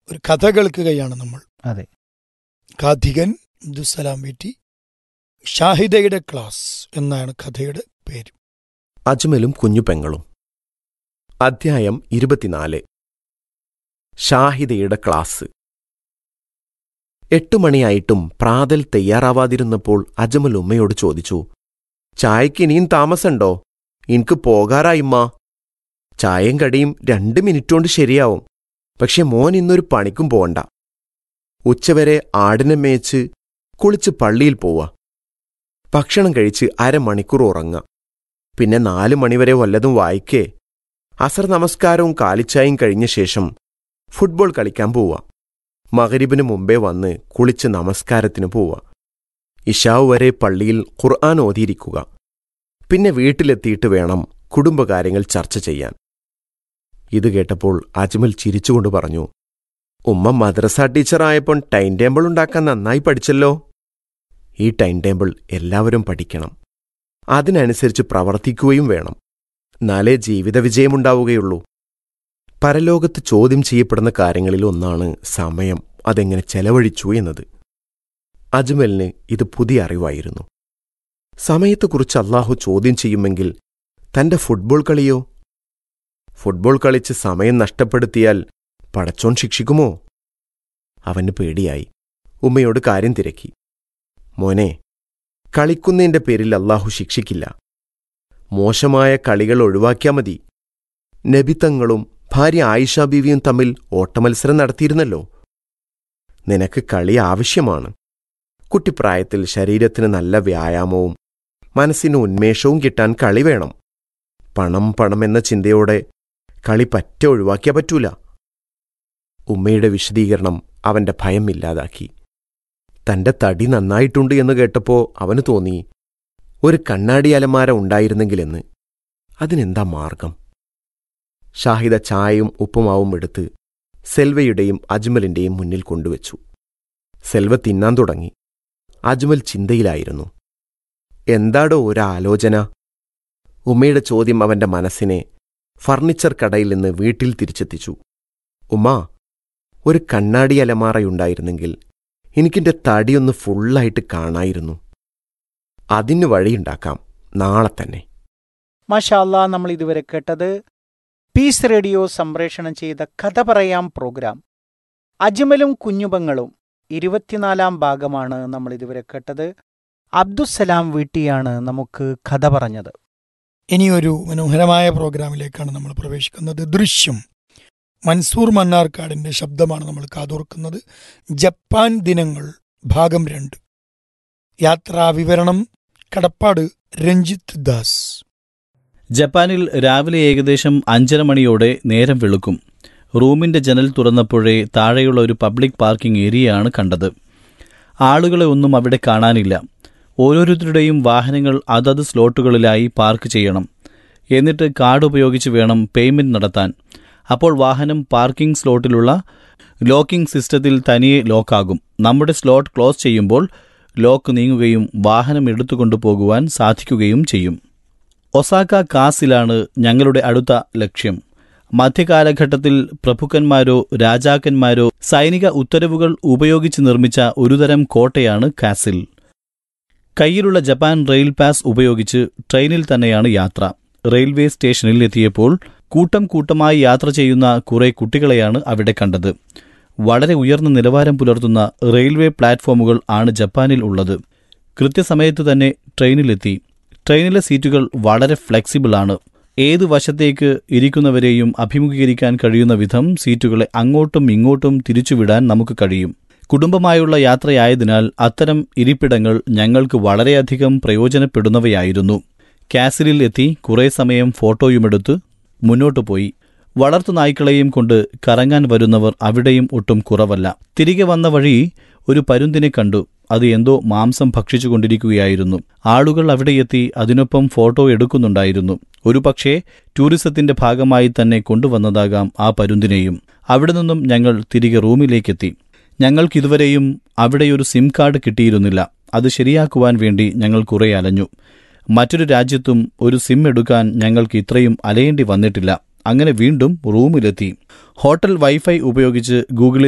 ഒരു കഥ കേൾക്കുകയാണ് നമ്മൾ അതെ കാഥികൻ അബ്ദുസലാം വീട്ടി ഷാഹിദയുടെ ക്ലാസ് എന്നാണ് കഥയുടെ പേര് അജ്മലും കുഞ്ഞുപെങ്ങളും അധ്യായം ഇരുപത്തിനാല് ഷാഹിദയുടെ ക്ലാസ് എട്ടു മണിയായിട്ടും പ്രാതൽ തയ്യാറാവാതിരുന്നപ്പോൾ അജ്മൽ ഉമ്മയോട് ചോദിച്ചു ചായക്ക് ഇനിയും താമസമുണ്ടോ എനിക്ക് പോകാറായിമ്മ ചായയും കടിയും രണ്ട് മിനിറ്റ് കൊണ്ട് ശരിയാവും പക്ഷെ മോൻ ഇന്നൊരു പണിക്കും പോവണ്ട ഉച്ചവരെ ആടിനെ മേച്ച് കുളിച്ച് പള്ളിയിൽ പോവാ ഭക്ഷണം കഴിച്ച് അരമണിക്കൂർ ഉറങ്ങാം പിന്നെ നാലു മണിവരെ വല്ലതും വായിക്കേ അസർ നമസ്കാരവും കാലിച്ചായും കഴിഞ്ഞ ശേഷം ഫുട്ബോൾ കളിക്കാൻ പോവാ മകരിബിന് മുമ്പേ വന്ന് കുളിച്ച് നമസ്കാരത്തിന് പോവാ ഇഷാവ് വരെ പള്ളിയിൽ ഖുർആൻ ഓതിയിരിക്കുക പിന്നെ വീട്ടിലെത്തിയിട്ട് വേണം കുടുംബകാര്യങ്ങൾ ചർച്ച ചെയ്യാൻ ഇത് കേട്ടപ്പോൾ അജ്മൽ ചിരിച്ചുകൊണ്ട് പറഞ്ഞു ഉമ്മ മദ്രസ ടീച്ചറായപ്പോൾ ടൈം ടേബിൾ ഉണ്ടാക്കാൻ നന്നായി പഠിച്ചല്ലോ ഈ ടൈം ടേബിൾ എല്ലാവരും പഠിക്കണം അതിനനുസരിച്ച് പ്രവർത്തിക്കുകയും വേണം എന്നാലേ ജീവിത വിജയമുണ്ടാവുകയുള്ളൂ പരലോകത്ത് ചോദ്യം ചെയ്യപ്പെടുന്ന കാര്യങ്ങളിൽ ഒന്നാണ് സമയം അതെങ്ങനെ ചെലവഴിച്ചു എന്നത് അജ്മലിന് ഇത് പുതിയ അറിവായിരുന്നു സമയത്തെക്കുറിച്ച് അള്ളാഹു ചോദ്യം ചെയ്യുമെങ്കിൽ തന്റെ ഫുട്ബോൾ കളിയോ ഫുട്ബോൾ കളിച്ച് സമയം നഷ്ടപ്പെടുത്തിയാൽ പടച്ചോൻ ശിക്ഷിക്കുമോ അവന് പേടിയായി ഉമ്മയോട് കാര്യം തിരക്കി മോനെ കളിക്കുന്നതിന്റെ പേരിൽ അള്ളാഹു ശിക്ഷിക്കില്ല മോശമായ കളികൾ ഒഴിവാക്കിയാ മതി നബിത്തങ്ങളും ഭാര്യ ആയിഷ ബീവിയും തമ്മിൽ ഓട്ടമത്സരം നടത്തിയിരുന്നല്ലോ നിനക്ക് കളി ആവശ്യമാണ് കുട്ടിപ്രായത്തിൽ ശരീരത്തിന് നല്ല വ്യായാമവും മനസ്സിന് ഉന്മേഷവും കിട്ടാൻ കളി വേണം പണം പണം എന്ന ചിന്തയോടെ കളി പറ്റ ഒഴിവാക്കിയാ പറ്റൂല ഉമ്മയുടെ വിശദീകരണം അവന്റെ ഭയം ഇല്ലാതാക്കി തന്റെ തടി നന്നായിട്ടുണ്ട് എന്ന് കേട്ടപ്പോ അവന് തോന്നി ഒരു കണ്ണാടി അലമാര ഉണ്ടായിരുന്നെങ്കിലെന്ന് അതിനെന്താ മാർഗം ഷാഹിദ ചായയും ഉപ്പുമാവും എടുത്ത് സെൽവയുടെയും അജ്മലിന്റെയും മുന്നിൽ കൊണ്ടുവച്ചു സെൽവ തിന്നാൻ തുടങ്ങി അജ്മൽ ചിന്തയിലായിരുന്നു എന്താടോ ഒരാലോചന ഉമ്മയുടെ ചോദ്യം അവന്റെ മനസ്സിനെ ഫർണിച്ചർ കടയിൽ നിന്ന് വീട്ടിൽ തിരിച്ചെത്തിച്ചു ഉമ്മാ ഒരു കണ്ണാടി അലമാറയുണ്ടായിരുന്നെങ്കിൽ എനിക്കെന്റെ തടിയൊന്ന് ഫുള്ളായിട്ട് കാണായിരുന്നു അതിന് വഴിയുണ്ടാക്കാം നാളെ തന്നെ മാഷാല്ല നമ്മൾ ഇതുവരെ കേട്ടത് പീസ് റേഡിയോ സംപ്രേഷണം ചെയ്ത കഥ പറയാം പ്രോഗ്രാം അജ്മലും കുഞ്ഞുപങ്ങളും ഇരുപത്തിനാലാം ഭാഗമാണ് നമ്മൾ ഇതുവരെ കേട്ടത് അബ്ദുസലാം വീട്ടിയാണ് നമുക്ക് കഥ പറഞ്ഞത് ഇനിയൊരു മനോഹരമായ പ്രോഗ്രാമിലേക്കാണ് നമ്മൾ പ്രവേശിക്കുന്നത് ദൃശ്യം മൻസൂർ മണ്ണാർക്കാടിന്റെ ശബ്ദമാണ് നമ്മൾ കാതോർക്കുന്നത് ജപ്പാൻ ദിനങ്ങൾ ഭാഗം രണ്ട് യാത്രാ വിവരണം കടപ്പാട് രഞ്ജിത്ത് ദാസ് ജപ്പാനിൽ രാവിലെ ഏകദേശം അഞ്ചര മണിയോടെ നേരം വെളുക്കും റൂമിന്റെ ജനൽ തുറന്നപ്പോഴേ താഴെയുള്ള ഒരു പബ്ലിക് പാർക്കിംഗ് ഏരിയയാണ് കണ്ടത് ആളുകളെ ഒന്നും അവിടെ കാണാനില്ല ഓരോരുത്തരുടെയും വാഹനങ്ങൾ അതത് സ്ലോട്ടുകളിലായി പാർക്ക് ചെയ്യണം എന്നിട്ട് കാർഡ് ഉപയോഗിച്ച് വേണം പേയ്മെന്റ് നടത്താൻ അപ്പോൾ വാഹനം പാർക്കിംഗ് സ്ലോട്ടിലുള്ള ലോക്കിംഗ് സിസ്റ്റത്തിൽ തനിയെ ലോക്കാകും നമ്മുടെ സ്ലോട്ട് ക്ലോസ് ചെയ്യുമ്പോൾ ലോക്ക് നീങ്ങുകയും വാഹനം എടുത്തുകൊണ്ടു പോകുവാൻ സാധിക്കുകയും ചെയ്യും ഒസാക്ക കാസിലാണ് ഞങ്ങളുടെ അടുത്ത ലക്ഷ്യം മധ്യകാലഘട്ടത്തിൽ പ്രഭുക്കന്മാരോ രാജാക്കന്മാരോ സൈനിക ഉത്തരവുകൾ ഉപയോഗിച്ച് നിർമ്മിച്ച ഒരുതരം കോട്ടയാണ് കാസിൽ കയ്യിലുള്ള ജപ്പാൻ റെയിൽ പാസ് ഉപയോഗിച്ച് ട്രെയിനിൽ തന്നെയാണ് യാത്ര റെയിൽവേ സ്റ്റേഷനിൽ എത്തിയപ്പോൾ കൂട്ടം കൂട്ടമായി യാത്ര ചെയ്യുന്ന കുറെ കുട്ടികളെയാണ് അവിടെ കണ്ടത് വളരെ ഉയർന്ന നിലവാരം പുലർത്തുന്ന റെയിൽവേ പ്ലാറ്റ്ഫോമുകൾ ആണ് ജപ്പാനിൽ ഉള്ളത് കൃത്യസമയത്ത് തന്നെ ട്രെയിനിലെത്തി ട്രെയിനിലെ സീറ്റുകൾ വളരെ ഫ്ലെക്സിബിൾ ആണ് ഏതു വശത്തേക്ക് ഇരിക്കുന്നവരെയും അഭിമുഖീകരിക്കാൻ കഴിയുന്ന വിധം സീറ്റുകളെ അങ്ങോട്ടും ഇങ്ങോട്ടും തിരിച്ചുവിടാൻ നമുക്ക് കഴിയും കുടുംബമായുള്ള യാത്രയായതിനാൽ അത്തരം ഇരിപ്പിടങ്ങൾ ഞങ്ങൾക്ക് വളരെയധികം പ്രയോജനപ്പെടുന്നവയായിരുന്നു കാസിലിൽ എത്തി കുറേ സമയം ഫോട്ടോയുമെടുത്ത് മുന്നോട്ടു പോയി വളർത്തു നായ്ക്കളെയും കൊണ്ട് കറങ്ങാൻ വരുന്നവർ അവിടെയും ഒട്ടും കുറവല്ല തിരികെ വന്ന വഴി ഒരു പരുന്തിനെ കണ്ടു അത് എന്തോ മാംസം ഭക്ഷിച്ചുകൊണ്ടിരിക്കുകയായിരുന്നു ആളുകൾ അവിടെയെത്തി അതിനൊപ്പം ഫോട്ടോ എടുക്കുന്നുണ്ടായിരുന്നു ഒരുപക്ഷേ ടൂറിസത്തിന്റെ ഭാഗമായി തന്നെ കൊണ്ടുവന്നതാകാം ആ പരുന്തിനെയും അവിടെ നിന്നും ഞങ്ങൾ തിരികെ റൂമിലേക്കെത്തി ഞങ്ങൾക്കിതുവരെയും അവിടെയൊരു സിം കാർഡ് കിട്ടിയിരുന്നില്ല അത് ശരിയാക്കുവാൻ വേണ്ടി ഞങ്ങൾ കുറെ അലഞ്ഞു മറ്റൊരു രാജ്യത്തും ഒരു സിം എടുക്കാൻ ഞങ്ങൾക്ക് ഇത്രയും അലയേണ്ടി വന്നിട്ടില്ല അങ്ങനെ വീണ്ടും റൂമിലെത്തി ഹോട്ടൽ വൈഫൈ ഉപയോഗിച്ച് ഗൂഗിളിൽ